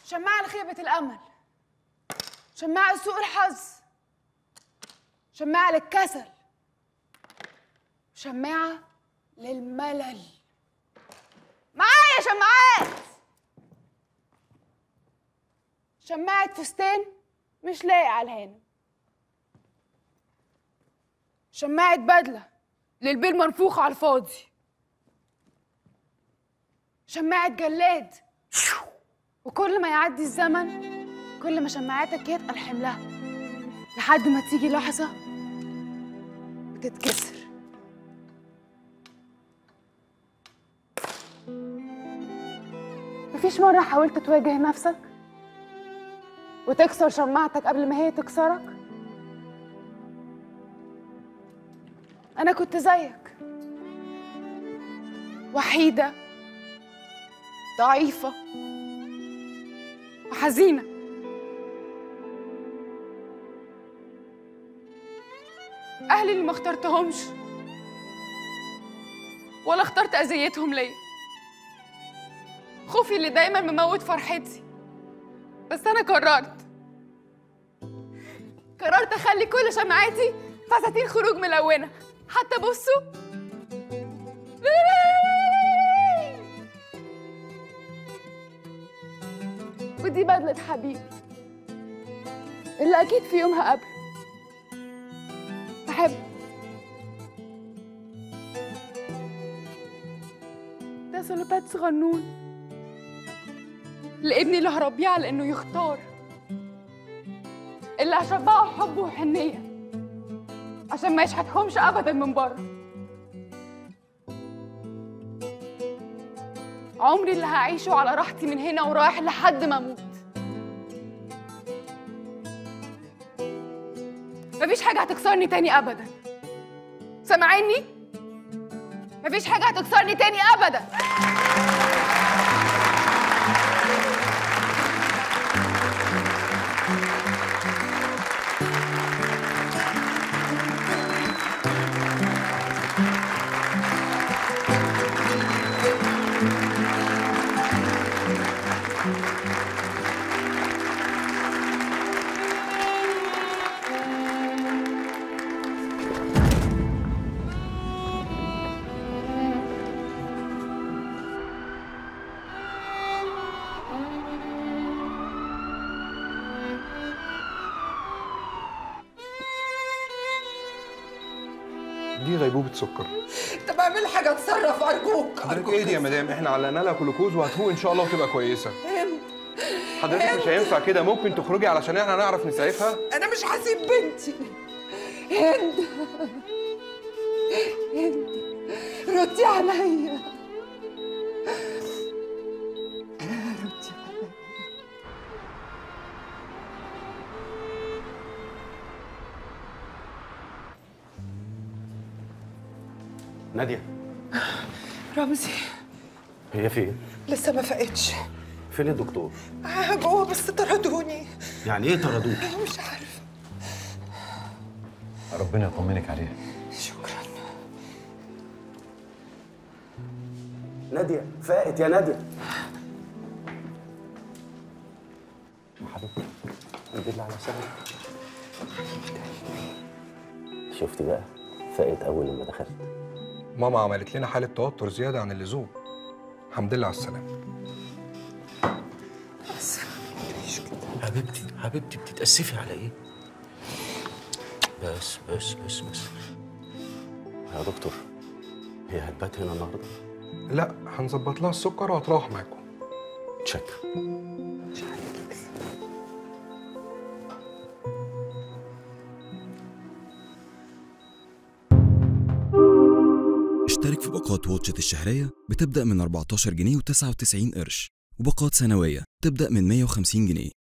شماعة لخيبة الأمل شماعة لسوء الحظ شماعة للكسل شماعة للملل معايا شماعات شماعة فستان مش لايق على الهانم شماعة بدلة للبيل منفوخ على الفاضي شماعة جلاد وكل ما يعدي الزمن كل ما شماعاتك يتقل حملها لحد ما تيجي لحظة وتتكسر مفيش مرة حاولت تواجه نفسك وتكسر شماعتك قبل ما هي تكسرك أنا كنت زيك وحيدة ضعيفة وحزينة أهلي اللي ما اخترتهمش ولا اخترت أذيتهم ليا خوفي اللي دايما مموت فرحتي بس أنا قررت قررت أخلي كل شمعاتي فساتين خروج ملونة حتى بصوا ودي بدلة حبيبي اللي أكيد في يوم هقابله بحب ده سلوبات صغنون لابني اللي هربيه على إنه يختار اللي هشبعه حب وحنية عشان ما يشحتهمش أبدا من بره عمري اللي هعيشه على راحتي من هنا ورايح لحد ما اموت مفيش حاجة هتكسرني تاني أبدا سامعيني؟ مفيش حاجة هتكسرني تاني أبدا دي غيبوبة سكر طب اعمل حاجه اتصرف ارجوك حضرتك ايه دي يا مدام احنا علقنا لها جلوكوز وهتفوق ان شاء الله وتبقى كويسة هند حضرتك مش هينفع كده ممكن تخرجي علشان احنا نعرف نسعفها انا مش هسيب بنتي هند هند ردي عليا ردي عليا نادية رمزي هي فين؟ لسه ما فقتش فين الدكتور؟ آه، جوه بس طردوني يعني ايه طردوك؟ مش عارف ربنا يطمنك عليها شكرا نادية فاقت يا نادية حبيبتي الحمد لله على سلامتك شفتي بقى فاقت أول لما دخلت ماما عملت لنا حالة توتر زيادة عن اللزوم الحمد لله على السلامة حبيبتي حبيبتي بتتأسفي على ايه؟ بس بس بس بس يا دكتور هي هتبات هنا النهارده؟ لا هنظبط لها السكر وهتروح معاكم تشكر اشترك في باقات واتشت الشهرية بتبدأ من 14 جنيه و99 قرش وباقات سنوية تبدأ من 150 جنيه